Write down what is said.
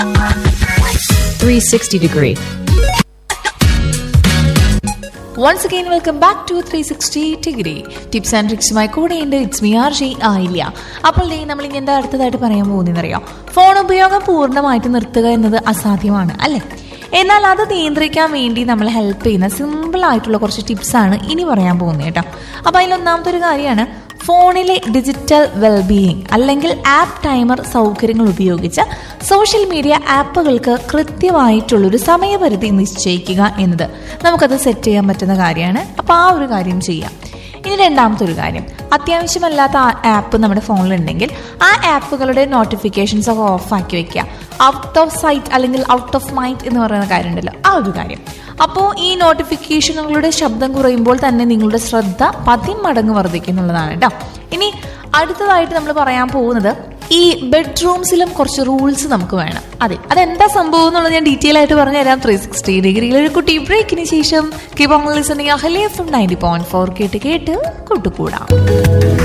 360 degree. Once again welcome back to three sixty degree tips and ട്രിക്സുമായി കൂടെയുണ്ട് it's me R G ആയില്ല അപ്പോൾ ദേ നമ്മൾ ഇനി എന്താ അടുത്തതായിട്ട് പറയാൻ പോകുന്നതെന്നറിയാം ഫോൺ ഉപയോഗം പൂർണ്ണമായിട്ട് നിർത്തുക എന്നത് അസാധ്യമാണ് അല്ലേ എന്നാൽ അത് നിയന്ത്രിക്കാൻ വേണ്ടി നമ്മളെ ഹെൽപ്പ് ചെയ്യുന്ന സിമ്പിൾ ആയിട്ടുള്ള കുറച്ച് ടിപ്സാണ് ഇനി പറയാൻ പോകുന്നത് കേട്ടോ അപ്പോൾ അതിലൊന്നാമത്തെ ഒരു കാര്യമാണ് ഫോണിലെ ഡിജിറ്റൽ വെൽബീയിങ് അല്ലെങ്കിൽ ആപ്പ് ടൈമർ സൗകര്യങ്ങൾ ഉപയോഗിച്ച് സോഷ്യൽ മീഡിയ ആപ്പുകൾക്ക് കൃത്യമായിട്ടുള്ളൊരു സമയപരിധി നിശ്ചയിക്കുക എന്നത് നമുക്കത് സെറ്റ് ചെയ്യാൻ പറ്റുന്ന കാര്യമാണ് അപ്പോൾ ആ ഒരു കാര്യം ചെയ്യാം ഇനി രണ്ടാമത്തെ ഒരു കാര്യം അത്യാവശ്യമല്ലാത്ത ആപ്പ് നമ്മുടെ ഫോണിലുണ്ടെങ്കിൽ ആ ആപ്പുകളുടെ നോട്ടിഫിക്കേഷൻസ് ഒക്കെ ഓഫ് ആക്കി വെക്കുക ഔട്ട് ഓഫ് സൈറ്റ് അല്ലെങ്കിൽ ഔട്ട് ഓഫ് മൈൻഡ് എന്ന് പറയുന്ന കാര്യമുണ്ടല്ലോ ആ ഒരു കാര്യം അപ്പോൾ ഈ നോട്ടിഫിക്കേഷനുകളുടെ ശബ്ദം കുറയുമ്പോൾ തന്നെ നിങ്ങളുടെ ശ്രദ്ധ പതിമടങ്ങ് വർദ്ധിക്കുന്നുള്ളതാണ് കേട്ടോ ഇനി അടുത്തതായിട്ട് നമ്മൾ പറയാൻ പോകുന്നത് ഈ ബെഡ്റൂംസിലും കുറച്ച് റൂൾസ് നമുക്ക് വേണം അതെ അതെന്താ സംഭവം എന്നുള്ളത് ഞാൻ ഡീറ്റെയിൽ ആയിട്ട് പറഞ്ഞു തരാം ത്രീ സിക്സ്റ്റി ഡിഗ്രിയിൽ ഒരു കുട്ടി ബ്രേക്കിന് ശേഷം കീപ് ഓൺ ലിസണിങ് അഹലേ ഫ്രം നയൻറ്റി പോയിന്റ് ഫോർ കേട്ട് കേട്ട് കൂട്ടുകൂടാം